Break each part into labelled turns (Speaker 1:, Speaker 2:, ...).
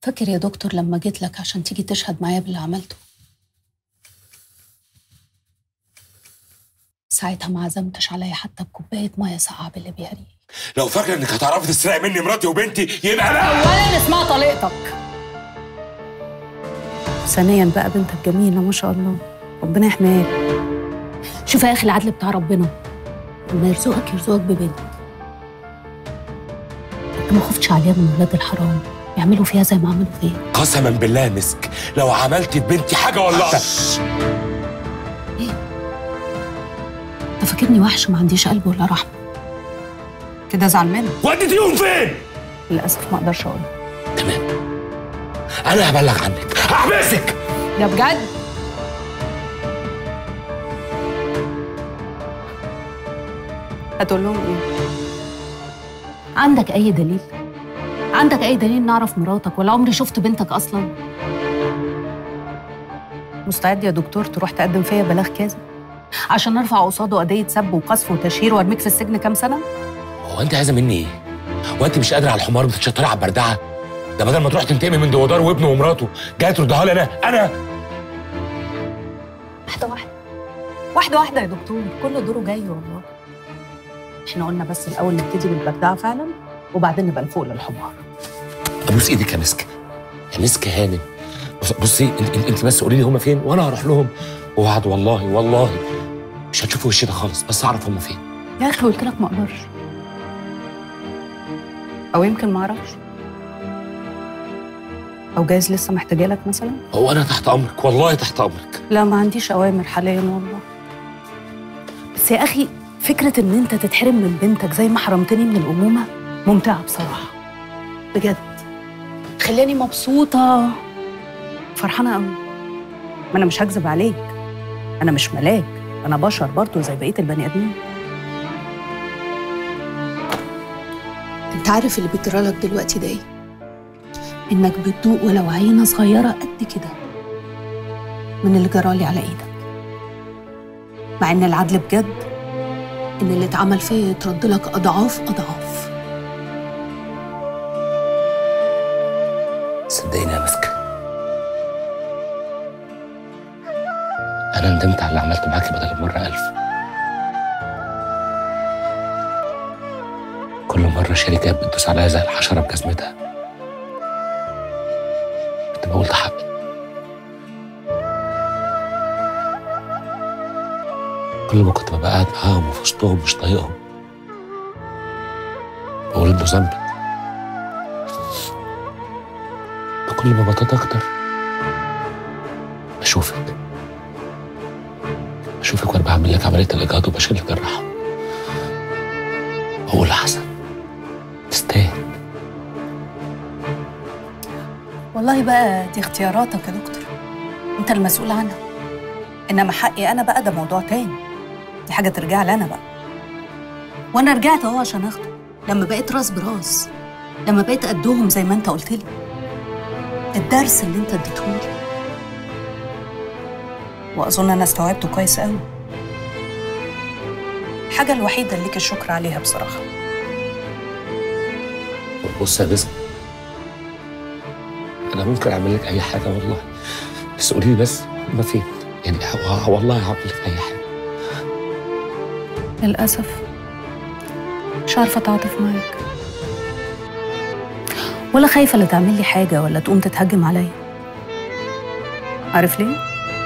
Speaker 1: فاكر يا دكتور لما جيت لك عشان تيجي تشهد معايا باللي عملته ساعتها ما عزمتش عليا حتى بكوبايه ميه ساقعه باللي بيهري
Speaker 2: لو فاكره انك هتعرفي تسرقي مني مراتي وبنتي يبقى لا
Speaker 1: اولا اسمها طليقتك ثانيا بقى بنتك جميله ما شاء الله ربنا يحميها شوف يا اخي العدل بتاع ربنا لما يرزقك يرزقك ببنت انت ما خفتش عليها من ولاد الحرام يعملوا فيها زي ما عملوا فيا
Speaker 2: قسما بالله يا مسك لو عملت ببنتي حاجه والله
Speaker 1: انت فاكرني وحش ما عنديش قلب ولا رحمه كده ازعل منك
Speaker 2: وديتيهم فين؟
Speaker 1: للاسف ما اقدرش اقول
Speaker 2: تمام انا هبلغ عنك هحبسك
Speaker 1: ده بجد هتقول لهم ايه عندك اي دليل عندك اي دليل نعرف مراتك ولا عمري شفت بنتك اصلا مستعد يا دكتور تروح تقدم فيا بلاغ كاذب عشان ارفع قصاده قضيه سب وقذف وتشهير وارميك في السجن كام سنه
Speaker 2: هو انت عايزه مني ايه؟ هو انت مش قادره على الحمار بتتشطري على البردعه؟ ده بدل ما تروح تنتقمي من دوادار وابنه ومراته جايه تردها لي انا انا
Speaker 1: واحده واحده واحده واحده يا دكتور كل دوره جاي والله احنا قلنا بس الاول نبتدي بالبردعه فعلا وبعدين نبقى نفوق للحمار
Speaker 2: ابوس ايدك يا مسك يا مسك هانم بص- بصي انت, انت- انت بس قولي لي هما فين وانا هروح لهم ووعد والله والله مش هتشوفي وشي ده خالص بس اعرف هما فين
Speaker 1: يا اخي قلت لك ما اقدرش او يمكن ما اعرفش او جايز لسه محتاجه لك مثلا
Speaker 2: هو انا تحت امرك والله تحت امرك
Speaker 1: لا ما عنديش اوامر حاليا والله بس يا اخي فكره ان انت تتحرم من بنتك زي ما حرمتني من الامومه ممتعه بصراحه بجد خلاني مبسوطه فرحانه قوي ما انا مش هكذب عليك انا مش ملاك انا بشر برضه زي بقيه البني ادمين انت عارف اللي بيجرالك دلوقتي ده ايه انك بتدوق ولو عينه صغيره قد كده من اللي جرالي على ايدك مع ان العدل بجد ان اللي اتعمل فيا يترد لك اضعاف اضعاف
Speaker 2: صدقيني يا مسك انا ندمت على اللي عملته معاكي بدل المره الف كل مره شيري كانت بتدوس عليا زي الحشره بجزمتها كنت بقول ده حقي كل ما كنت ببقى قاعد معاهم وفي وسطهم مش طايقهم بقول انه ذنبي كل ما بطيت اكتر بشوفك بشوفك وانا بعمل لك عمليه الاجهاض وبشيل لك الرحم بقول يا حسن تستاهل
Speaker 1: والله بقى دي اختياراتك يا دكتور انت المسؤول عنها انما حقي انا بقى ده موضوع تاني دي حاجه ترجع لي انا بقى وانا رجعت اهو عشان اخده لما بقيت راس براس لما بقيت قدهم زي ما انت قلت لي الدرس اللي انت اديتهولي واظن انا استوعبته كويس قوي الحاجه الوحيده اللي ليك الشكر عليها بصراحه
Speaker 2: بص يا باسم انا ممكن اعمل لك اي حاجه والله بس قولي لي بس ما فين يعني ه- والله هعمل لك اي حاجه
Speaker 1: للأسف مش عارفة أتعاطف معاك ولا خايفة لا تعمل لي حاجة ولا تقوم تتهجم عليا عارف ليه؟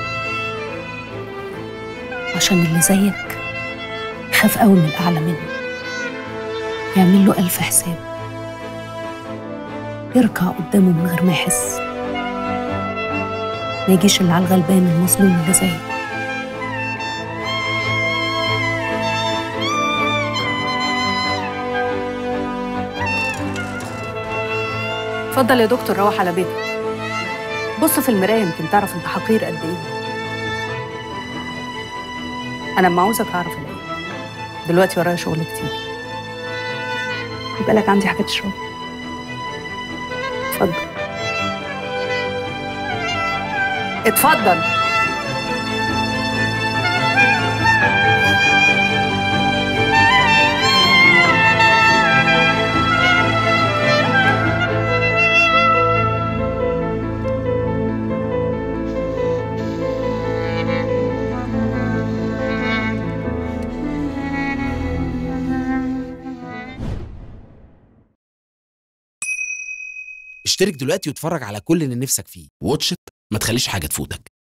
Speaker 1: عشان اللي زيك خاف قوي من الأعلى منه يعمل له ألف حساب يركع قدامه من غير ما يحس ما يجيش اللي على الغلبان المظلوم اللي زيك اتفضل يا دكتور روح على بيتك بص في المراية يمكن تعرف انت حقير قد ايه انا لما عاوزك اعرف الاقيك دلوقتي ورايا شغل كتير يبقى لك عندي حاجات شغل اتفضل اتفضل
Speaker 3: اشترك دلوقتي واتفرج على كل اللي نفسك فيه واتش إت، ما تخليش حاجة تفوتك